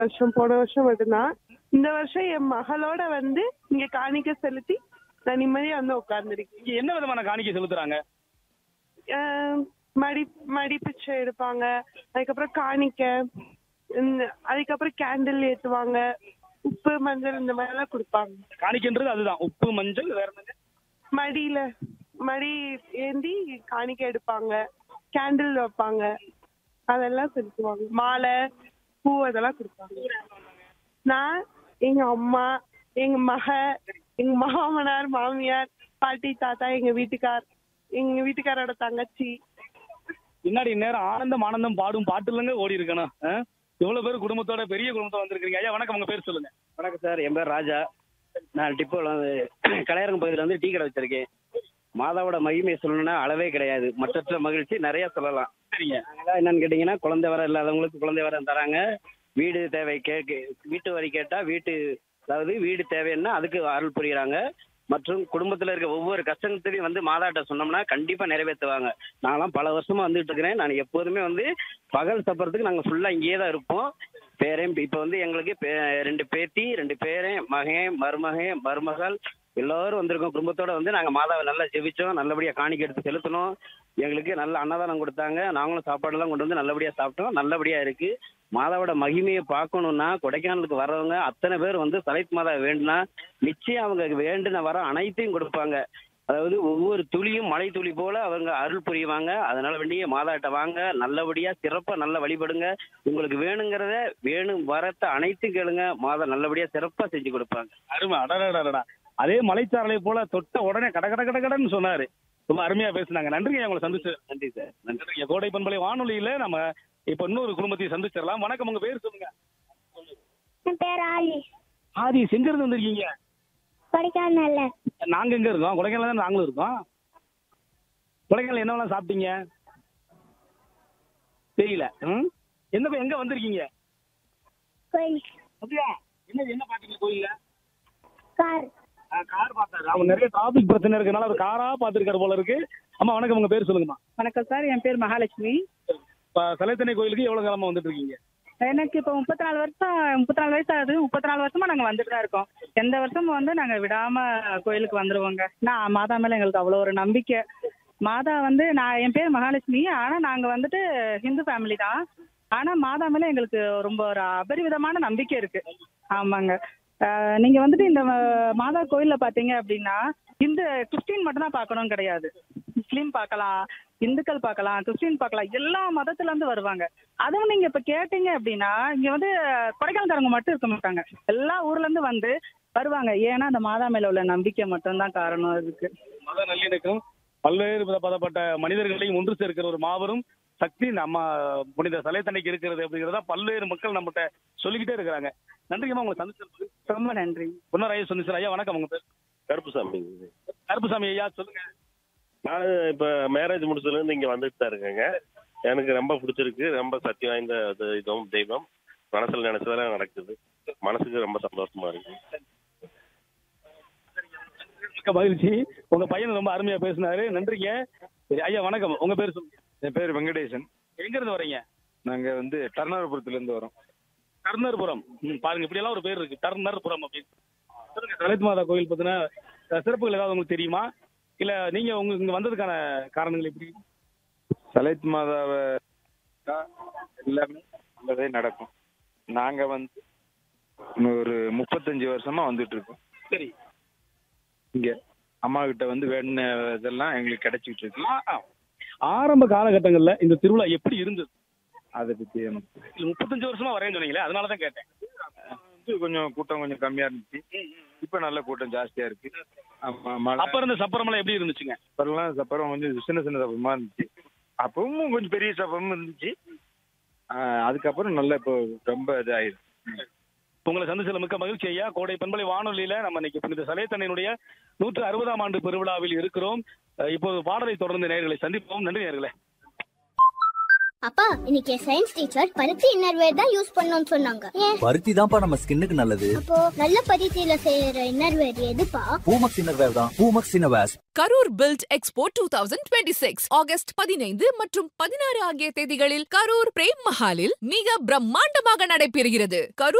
வருஷம் போன வருஷம் மட்டும்தான் இந்த வருஷம் என் மகளோட வந்து இங்க காணிக்க செலுத்தி நான் நிம்மதியா வந்து உட்கார்ந்துருக்கேன் இங்க என்ன விதமான காணிக்கை செலுத்துறாங்க மடி மடி பிச்சை எடுப்பாங்க அதுக்கப்புறம் காணிக்க இந்த அதுக்கப்புறம் கேண்டில் ஏத்துவாங்க உப்பு மஞ்சள் இந்த மாதிரி எல்லாம் கொடுப்பாங்க காணிக்கைன்றது அதுதான் உப்பு மஞ்சள் வேற என்னங்க மடியில மடி ஏந்தி காணிக்கை எடுப்பாங்க கேண்டில் வைப்பாங்க அதெல்லாம் செலுத்துவாங்க மாலை பூ அதெல்லாம் கொடுப்பாங்க நான் எங்க அம்மா எங்க மக எங்க மாமனார் மாமியார் பாட்டி தாத்தா எங்க வீட்டுக்கார் எங்க வீட்டுக்காரோட தங்கச்சி பின்னாடி நேரம் ஆனந்தம் ஆனந்தம் பாடும் பாட்டுலங்க ஓடி இருக்கணும் ஆ? இவ்வளவு பேர் குடும்பத்தோட பெரிய குடும்பத்தோட வந்திருக்கீங்க ஐயா வணக்கம் உங்க பேர் சொல்லுங்க வணக்கம் சார் என் பேர் ராஜா நான் டிப்போவில் வந்து கலையரங்கம் பகுதியில் வந்து டீ கடை வச்சிருக்கேன் மாதாவோட மகிமையை சொல்லணும்னா அளவே கிடையாது மற்றற்ற மகிழ்ச்சி நிறைய சொல்லலாம் சரிங்க நாங்கள் என்னன்னு கேட்டிங்கன்னா குழந்தை வர இல்லாதவங்களுக்கு குழந்தை வரம் தராங்க வீடு தேவை கேக்கு வீட்டு வரி கேட்டால் வீட்டு அதாவது வீடு தேவைன்னா அதுக்கு அருள் புரியுறாங்க மற்றும் குடும்பத்தில் இருக்க ஒவ்வொரு கஷ்டத்தையும் வந்து மாதாட்ட சொன்னோம்னா கண்டிப்பாக நிறைவேற்றுவாங்க நான்லாம் பல வருஷமா வந்துட்டு இருக்கிறேன் நான் எப்போதுமே வந்து பகல் சப்பரத்துக்கு நாங்கள் ஃபுல்லாக இங்கேயே தான் இருப்போம் பேரன் இப்போ வந்து எங்களுக்கு பே- ரெண்டு பேத்தி ரெண்டு பேரன் மகன் மருமகன் மருமகள் எல்லாரும் வந்திருக்கோம் குடும்பத்தோட வந்து நாங்கள் மாதாவை நல்லா ஜெபிச்சோம் நல்லபடியாக காணிக்கை எடுத்து செலுத்தணும் எங்களுக்கு நல்ல அன்னதானம் கொடுத்தாங்க நாங்களும் சாப்பாடெல்லாம் கொண்டு வந்து நல்லபடியாக சாப்பிட்டோம் நல்லபடியாக இருக்கு மாதாவோட மகிமையை பார்க்கணும்னா கொடைக்கானலுக்கு வர்றவங்க அத்தனை பேர் வந்து சலைத் மாதா வேண்டுனா நிச்சயம் அவங்க வேண்டின வர அனைத்தையும் கொடுப்பாங்க அதாவது ஒவ்வொரு துளியும் மழை துளி போல அவங்க அருள் புரியுவாங்க அதனால வேண்டிய மாதாட்ட வாங்க நல்லபடியா சிறப்பா நல்லா வழிபடுங்க உங்களுக்கு வேணுங்கிறத வேணும் வரத்தை அனைத்தும் கேளுங்க மாதா நல்லபடியா சிறப்பா செஞ்சு கொடுப்பாங்க அருமை அடடடடா அதே மலைச்சாரலை போல தொட்ட உடனே கட கட கட கடன்னு சொன்னாரு ரொம்ப அருமையா பேசுனாங்க நன்றிங்க உங்களை சந்திச்சு நன்றி சார் நன்றி நன்றிங்க கோடை பண்பலை வானொலியில நம்ம இப்ப இன்னொரு குடும்பத்தையும் சந்திச்சிடலாம் வணக்கம் உங்க பேர் சொல்லுங்க என் பேர் ஆலி ஆதி எங்க இருந்து வந்திருக்கீங்க கொடைக்கானல்ல நாங்க எங்க இருக்கோம் கொடைக்கானல தான் நாங்களும் இருக்கோம் கொடைக்கானல என்னவெல்லாம் சாப்பிட்டீங்க தெரியல ம் என்ன எங்க வந்திருக்கீங்க கோயில் அப்படியா என்ன என்ன பாத்தீங்க கோயில்ல கார் கார் பார்த்தாரு அவங்க நிறைய டிராபிக் பிரச்சனை இருக்கனால அவர் காரா பாத்துருக்காரு போல இருக்கு அம்மா வணக்கம் உங்க பேர் சொல்லுங்கம்மா வணக்கம் சார் என் பேர் மகாலட்சுமி இப்ப சலைத்தனை கோயிலுக்கு எவ்வளவு காலமா வந்துட்டு இருக்கீங்க எனக்கு இப்போ முப்பத்தி நாலு வருஷம் முப்பத்தி நாலு வயசு ஆகுது முப்பத்தி நாலு வருஷமா நாங்கள் வந்துட்டு தான் இருக்கோம் எந்த வருஷமும் வந்து நாங்கள் விடாம கோயிலுக்கு வந்துருவோங்க நான் மாதா மேல எங்களுக்கு அவ்வளோ ஒரு நம்பிக்கை மாதா வந்து நான் என் பேர் மகாலட்சுமி ஆனால் நாங்கள் வந்துட்டு ஹிந்து ஃபேமிலி தான் ஆனால் மாதா மேல எங்களுக்கு ரொம்ப ஒரு அபரிவிதமான நம்பிக்கை இருக்கு ஆமாங்க அஹ், நீங்க வந்துட்டு இந்த அஹ், மாதா கோயில்ல பாத்தீங்க அப்படின்னா இந்த கிறிஸ்டின் மட்டும் தான் பார்க்கணும் கிடையாது முஸ்லீம் பார்க்கலாம் இந்துக்கள் பார்க்கலாம் கிறிஸ்டின் பார்க்கலாம் எல்லா மதத்துல இருந்து வருவாங்க அதுவும் நீங்க இப்ப கேட்டீங்க அப்படின்னா இங்க வந்து கொடைக்கானல்காரங்க மட்டும் இருக்க மாட்டாங்க எல்லா ஊர்ல இருந்து வந்து வருவாங்க ஏன்னா அந்த மாதா மேல உள்ள நம்பிக்கை மட்டும்தான் காரணம் அதுக்கு மத நல்லிணக்கம் பல்வேறு விதப்பட்ட மனிதர்களையும் ஒன்று சேர்க்கிற ஒரு மாபெரும் சக்தி நம்ம புனித சலைத்தன்னைக்கு இருக்கிறது அப்படிங்கிறத பல்வேறு மக்கள் நம்மகிட்ட சொல்லிக்கிட்டே இருக்கிறாங்க நன்றிங்கம்மா உங்களை சந்திச்சிருக்கு ரொம்ப நன்றி பொன்னர் ஐயா சொன்னிச்சு ஐயா வணக்கம் உங்க பேர் கருப்புசாமி கருப்புசாமி ஐயா சொல்லுங்க நான் இப்போ மேரேஜ் முடிச்சதுலேருந்து இங்கே வந்துட்டு தான் இருக்கேங்க எனக்கு ரொம்ப பிடிச்சிருக்கு ரொம்ப சக்தி வாய்ந்த இது இதுவும் தெய்வம் மனசில் நினைச்சதெல்லாம் நடக்குது மனசுக்கு ரொம்ப சந்தோஷமா இருக்கு மிக்க மகிழ்ச்சி உங்க பையன் ரொம்ப அருமையா பேசினாரு நன்றிங்க சரி ஐயா வணக்கம் உங்க பேர் சொல்லுங்க என் பேர் வெங்கடேசன் எங்க இருந்து வரீங்க நாங்க வந்து டர்னாரபுரத்துல இருந்து வரோம் டர்னர்புரம் ம், பாருங்க இப்படி எல்லாம் ஒரு பேர் இருக்கு டர்னர்புரம் அப்படின்னு சொல்லுங்க சலைத் மாதா கோயில் பத்தின அஹ், சிறப்புகள் ஏதாவது உங்களுக்கு தெரியுமா இல்ல நீங்க உங்க இங்க வந்ததுக்கான காரணங்கள் எப்படி சலைத் மாதாவை தான் எல்லாமே நல்லதே நடக்கும் நாங்க வந்து இன்னும் ஒரு முப்பத்தஞ்சு வருஷமா வந்துட்டு இருக்கோம் சரி இங்க அம்மா கிட்ட வந்து வேண்டின இதெல்லாம் எங்களுக்கு கிடைச்சிட்டு இருக்கு ஆ, ஆ. ஆரம்ப காலகட்டங்கள்ல இந்த திருவிழா எப்படி இருந்தது அதை பத்தி எனக்கு இல்ல, முப்பத்தஞ்சு வருஷமா வரேன்னு சொன்னீங்களே அதனாலதான் கேட்டேன் வந்து கொஞ்சம் கூட்டம் கொஞ்சம் கம்மியா இருந்துச்சு இப்ப நல்ல கூட்டம் ஜாஸ்தியா இருக்கு ஆமா மழை அப்ப இருந்த சப்பரமெல்லாம் எப்படி இருந்துச்சுங்க அப்பெல்லாம் சப்பரம் கொஞ்சம் சின்ன சின்ன சப்பரமா இருந்துச்சு அப்பவும் கொஞ்சம் பெரிய சப்பரமும் இருந்துச்சு ஆஹ் அதுக்கப்புறம் நல்லா இப்போ ரொம்ப இதாயிடுச்சு உங்களை சந்திச்சல மிக்க மகிழ்ச்சி ஐயா கோடை பண்பலை வானொலியில நம்ம இன்னைக்கு புனித சலைத்தன்னையினுடைய நூற்று அறுபதாம் ஆண்டு பெருவிழாவில் இருக்கிறோம் அஹ் இப்போது பாடலை தொடர்ந்து நேர்களை சந்திப்போம் நன்றி நேர்களே அப்பா இன்னைக்கு சயின்ஸ் டீச்சர் பருத்தி இன்னர்வேர் தான் யூஸ் பண்ணணும்னு சொன்னாங்க ஏன் பருத்தி தான்ப்பா நம்ம ஸ்கின்னுக்கு நல்லது அப்போ நல்ல பருத்தியில செய்யற இன்னர்வேர் எதுப்பா பூமக்ஸ் இன்னர்வேர் தான் Poomex innerwears Karur build expo two thousand twenty six August பதினைந்து மற்றும் பதினாறு ஆகிய தேதிகளில் கரூர் பிரேம் மஹாலில் மிக பிரம்மாண்டமாக நடைபெறுகிறது கரூர்